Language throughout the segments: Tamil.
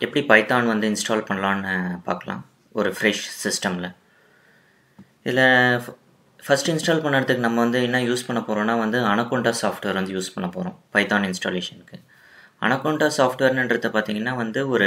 எப்படி பைத்தான் வந்து இன்ஸ்டால் பண்ணலான்னு பார்க்கலாம் ஒரு ஃப்ரெஷ் சிஸ்டமில் இதில் ஃபஸ்ட் இன்ஸ்டால் பண்ணுறதுக்கு நம்ம வந்து என்ன யூஸ் பண்ண போகிறோம்னா வந்து அனகோண்டா சாஃப்ட்வேர் வந்து யூஸ் பண்ண போகிறோம் பைத்தான் இன்ஸ்டாலேஷனுக்கு அனகோண்டா சாஃப்ட்வேர்ன்றத பார்த்திங்கன்னா வந்து ஒரு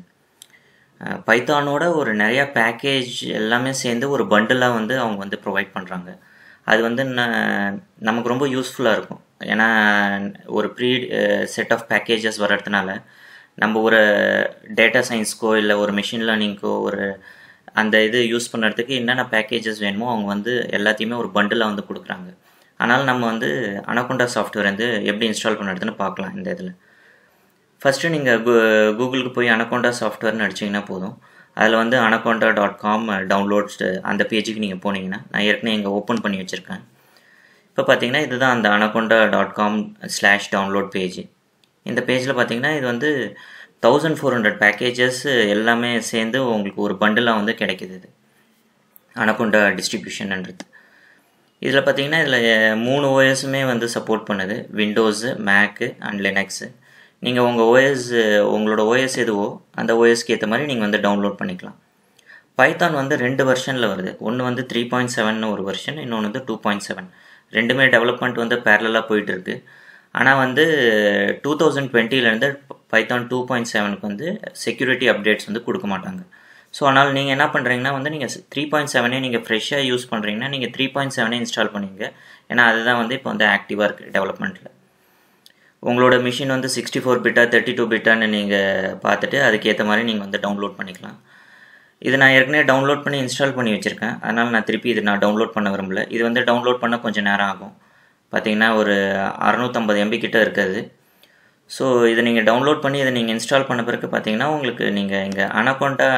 பைத்தானோட ஒரு நிறையா பேக்கேஜ் எல்லாமே சேர்ந்து ஒரு பண்டிலாக வந்து அவங்க வந்து ப்ரொவைட் பண்ணுறாங்க அது வந்து நமக்கு ரொம்ப யூஸ்ஃபுல்லாக இருக்கும் ஏன்னா ஒரு ப்ரீ செட் ஆஃப் பேக்கேஜஸ் வர்றதுனால நம்ம ஒரு டேட்டா சயின்ஸ்க்கோ இல்லை ஒரு மிஷின் லேர்னிங்க்கோ ஒரு அந்த இது யூஸ் பண்ணுறதுக்கு என்னென்ன பேக்கேஜஸ் வேணுமோ அவங்க வந்து எல்லாத்தையுமே ஒரு பண்டிலாக வந்து கொடுக்குறாங்க ஆனால் நம்ம வந்து அனகொண்டா சாஃப்ட்வேர் வந்து எப்படி இன்ஸ்டால் பண்ணுறதுன்னு பார்க்கலாம் இந்த இதில் ஃபஸ்ட்டு நீங்கள் கூ கூகுளுக்கு போய் அனகொண்டா சாஃப்ட்வேர்னு அடிச்சிங்கன்னா போதும் அதில் வந்து அனகொண்டா டாட் காம் டவுன்லோட்ஸ் அந்த பேஜுக்கு நீங்கள் போனீங்கன்னா நான் ஏற்கனவே இங்கே ஓப்பன் பண்ணி வச்சுருக்கேன் இப்போ பார்த்தீங்கன்னா இதுதான் அந்த Anaconda dot com slash download page இந்த பேஜில் பார்த்தீங்கன்னா இது வந்து தௌசண்ட் ஃபோர் ஹண்ட்ரட் பேக்கேஜஸ் எல்லாமே சேர்ந்து உங்களுக்கு ஒரு பண்டிலாக வந்து கிடைக்கிது இது அனகொண்டா டிஸ்ட்ரிபியூஷன்ன்றது இதில் பார்த்தீங்கன்னா இதில் மூணு ஓஎஸுமே வந்து சப்போர்ட் பண்ணுது விண்டோஸு மேக்கு அண்ட் லினக்ஸு நீங்கள் உங்கள் ஓஎஸ் உங்களோட ஓஎஸ் எதுவோ அந்த ஓஎஸ்க்கு ஏற்ற மாதிரி நீங்கள் வந்து டவுன்லோட் பண்ணிக்கலாம் பைத்தான் வந்து ரெண்டு வெர்ஷனில் வருது ஒன்று வந்து த்ரீ பாயிண்ட் செவன் ஒரு வெர்ஷன் இன்னொன்று வந்து டூ பாயிண்ட் செவன் ரெண்டுமே டெவலப்மெண்ட் வந்து பேரலாக போயிட்டுருக்கு ஆனால் வந்து டூ தௌசண்ட் டுவெண்ட்டிலேருந்து பைத்தான் டூ பாயிண்ட் செவனுக்கு வந்து செக்யூரிட்டி அப்டேட்ஸ் வந்து கொடுக்க மாட்டாங்க ஸோ ஆனால் நீங்கள் என்ன பண்ணுறீங்கன்னா வந்து நீங்கள் த்ரீ பாயிண்ட் செவனே நீங்கள் ஃப்ரெஷ்ஷாக யூஸ் பண்ணுறீங்கன்னா நீங்கள் த்ரீ பாயிண்ட் செவனே இன்ஸ்டால் பண்ணிங்க ஏன்னா அதுதான் வந்து இப்போ வந்து ஆக்டிவாக இருக்குது டெவலப்மெண்ட்டில் உங்களோட மிஷின் வந்து சிக்ஸ்டி ஃபோர் பிட்டா தேர்ட்டி டூ பிட்டான்னு நீங்கள் பார்த்துட்டு அதுக்கேற்ற மாதிரி நீங்கள் வந்து டவுன்லோட் பண்ணிக்கலாம் இது நான் ஏற்கனவே டவுன்லோட் பண்ணி இன்ஸ்டால் பண்ணி வச்சுருக்கேன் அதனால் நான் திருப்பி இது நான் டவுன்லோட் பண்ண விரும்பல இது வந்து டவுன்லோட் பண்ண கொஞ்சம் நேரம் ஆகும் பார்த்தீங்கன்னா ஒரு அறநூற்றம்பது எம்பி கிட்ட இருக்குது ஸோ இதை நீங்கள் டவுன்லோட் பண்ணி இதை நீங்கள் இன்ஸ்டால் பண்ண பிறகு பார்த்தீங்கன்னா உங்களுக்கு நீங்கள் இங்கே அனக்கௌண்ட்டா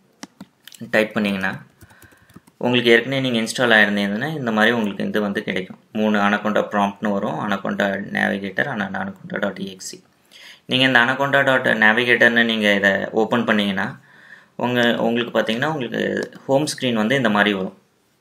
டைப் பண்ணிங்கன்னா உங்களுக்கு ஏற்கனவே நீங்கள் இன்ஸ்டால் ஆகிருந்தீங்கன்னா இந்த மாதிரி உங்களுக்கு இது வந்து கிடைக்கும் மூணு அனக்கௌண்டா ப்ராம்ப்ட்னு வரும் Anaconda Navigator and Anaconda dot exe நீங்கள் இந்த அனக்கௌண்டா டாட் நேவிகேட்டர்னு நீங்கள் இதை ஓப்பன் பண்ணிங்கன்னா உங்கள் உங்களுக்கு பார்த்தீங்கன்னா உங்களுக்கு ஹோம் ஸ்க்ரீன் வந்து இந்த மாதிரி வரும்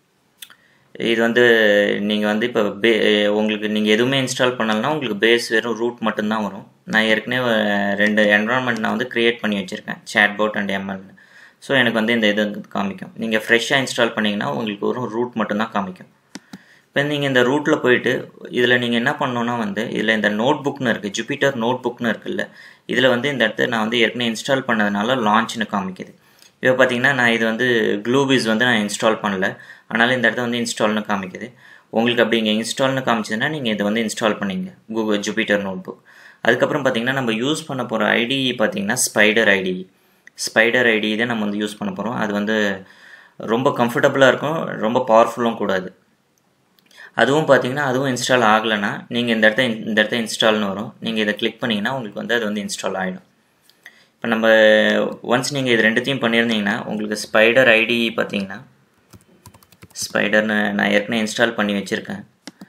இது வந்து நீங்கள் வந்து இப்போ பே உங்களுக்கு நீங்கள் எதுவுமே இன்ஸ்டால் பண்ணலன்னா உங்களுக்கு பேஸ் வெறும் ரூட் மட்டும்தான் வரும் நான் ஏற்கனவே ரெண்டு என்வரான்மெண்ட் நான் வந்து க்ரியேட் பண்ணி வச்சுருக்கேன் சேட் போட் அண்ட் எம்எல்னு ஸோ எனக்கு வந்து இந்த இது காமிக்கும் நீங்கள் ஃப்ரெஷ்ஷாக இன்ஸ்டால் பண்ணிங்கன்னா உங்களுக்கு வரும் ரூட் மட்டும்தான் காமிக்கும் இப்போ நீங்கள் இந்த ரூட்டில் போயிட்டு இதில் நீங்கள் என்ன பண்ணணுன்னா வந்து இதில் இந்த நோட் புக்னு இருக்குது ஜூபிட்டர் நோட் புக்னு இருக்குல்ல இதில் வந்து இந்த இடத்த நான் வந்து ஏற்கனவே இன்ஸ்டால் பண்ணதுனால லான்ச்னு காமிக்குது இப்போ பார்த்தீங்கன்னா நான் இது வந்து க்ளூபிஸ் வந்து நான் இன்ஸ்டால் பண்ணல அதனால் இந்த இடத்த வந்து இன்ஸ்டால்னு காமிக்குது உங்களுக்கு அப்படி இங்கே இன்ஸ்டால்னு காமிச்சதுன்னா நீங்கள் இதை வந்து இன்ஸ்டால் பண்ணிங்க கூகுள் ஜூபிட்டர் நோட் புக் அதுக்கப்புறம் பார்த்தீங்கன்னா நம்ம யூஸ் பண்ண போகிற ஐடி பார்த்தீங்கன்னா ஸ்பைடர் ஐடி ஸ்பைடர் ஐடி தான் நம்ம வந்து யூஸ் பண்ண போகிறோம் அது வந்து ரொம்ப கம்ஃபர்டபுளாக இருக்கும் ரொம்ப பவர்ஃபுல்லும் கூடாது அதுவும் பார்த்தீங்கன்னா அதுவும் இன்ஸ்டால் ஆகலைன்னா நீங்கள் இந்த இடத்த இந்த இடத்த இன்ஸ்டால்னு வரும் நீங்கள் இதை கிளிக் பண்ணிங்கன்னா உங்களுக்கு வந்து அது வந்து இன்ஸ்டால் ஆகிடும் இப்போ நம்ம ஒன்ஸ் நீங்கள் இது ரெண்டுத்தையும் பண்ணியிருந்தீங்கன்னா உங்களுக்கு ஸ்பைடர் ஐடி பார்த்தீங்கன்னா ஸ்பைடர்னு நான் ஏற்கனவே இன்ஸ்டால் பண்ணி வச்சுருக்கேன்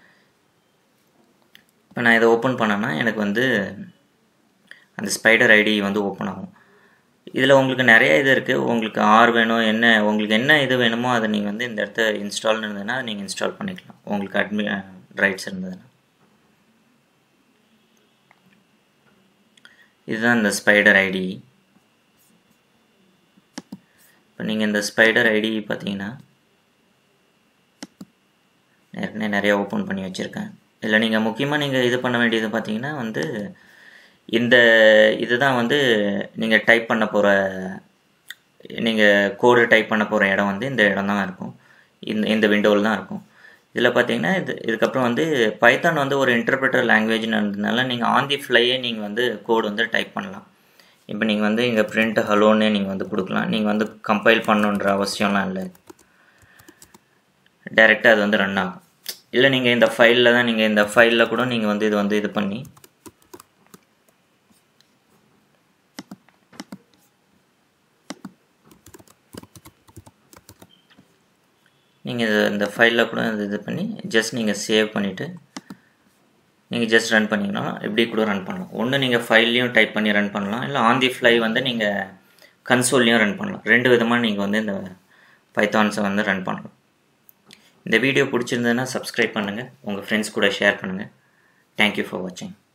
இப்போ நான் இதை ஓப்பன் பண்ணேன்னா எனக்கு வந்து அந்த ஸ்பைடர் ஐடி வந்து ஓப்பன் ஆகும் இதில் உங்களுக்கு நிறைய இது இருக்குது உங்களுக்கு ஆர் வேணும் என்ன உங்களுக்கு என்ன இது வேணுமோ அதை நீங்கள் வந்து இந்த இடத்த இன்ஸ்டால்னு இருந்ததுன்னா நீங்கள் இன்ஸ்டால் பண்ணிக்கலாம் உங்களுக்கு அட்மி ரைட்ஸ் இருந்ததுன்னா இதுதான் இந்த ஸ்பைடர் ஐடி இப்போ நீங்கள் இந்த ஸ்பைடர் ஐடி பார்த்தீங்கன்னா ஏற்கனவே நிறையா ஓப்பன் பண்ணி வச்சுருக்கேன் இல்லை நீங்கள் முக்கியமாக நீங்கள் இது பண்ண வேண்டியது பார்த்தீங்கன்னா வந்து இந்த இதுதான் வந்து நீங்கள் டைப் பண்ண போகிற நீங்கள் கோடு டைப் பண்ண போகிற இடம் வந்து இந்த இடம் தான் இருக்கும் இந்த இந்த விண்டோவில் தான் இருக்கும் இதில் பார்த்தீங்கன்னா இது இதுக்கப்புறம் வந்து பைத்தான் வந்து ஒரு இன்டர்பிரட்டர் லாங்குவேஜ்ன்றதுனால நீங்கள் ஆன் தி ஃப்ளையே நீங்கள் வந்து கோடு வந்து டைப் பண்ணலாம் இப்போ நீங்கள் வந்து இங்கே பிரிண்ட் ஹலோன்னு நீங்கள் வந்து கொடுக்கலாம் நீங்கள் வந்து கம்பைல் பண்ணுன்ற அவசியம்லாம் இல்லை டைரெக்டாக அது வந்து ரன் ஆகும் இல்லை நீங்கள் இந்த ஃபைலில் தான் நீங்கள் இந்த ஃபைலில் கூட நீங்கள் வந்து இது வந்து இது பண்ணி நீங்கள் இதை இந்த ஃபைலில் கூட இது பண்ணி ஜஸ்ட் நீங்கள் சேவ் பண்ணிவிட்டு நீங்கள் ஜஸ்ட் ரன் பண்ணிங்கன்னா எப்படி கூட ரன் பண்ணலாம் ஒன்று நீங்கள் ஃபைல்லையும் டைப் பண்ணி ரன் பண்ணலாம் இல்லை ஆன் தி ஃப்ளை வந்து நீங்கள் கன்சோல்லையும் ரன் பண்ணலாம் ரெண்டு விதமாக நீங்கள் வந்து இந்த பைத்தான்ஸை வந்து ரன் பண்ணலாம் இந்த வீடியோ பிடிச்சிருந்ததுன்னா சப்ஸ்கிரைப் பண்ணுங்கள் உங்கள் ஃப்ரெண்ட்ஸ் கூட ஷேர் பண்ணுங்கள் தேங்க்யூ ஃபார் வாட்சிங்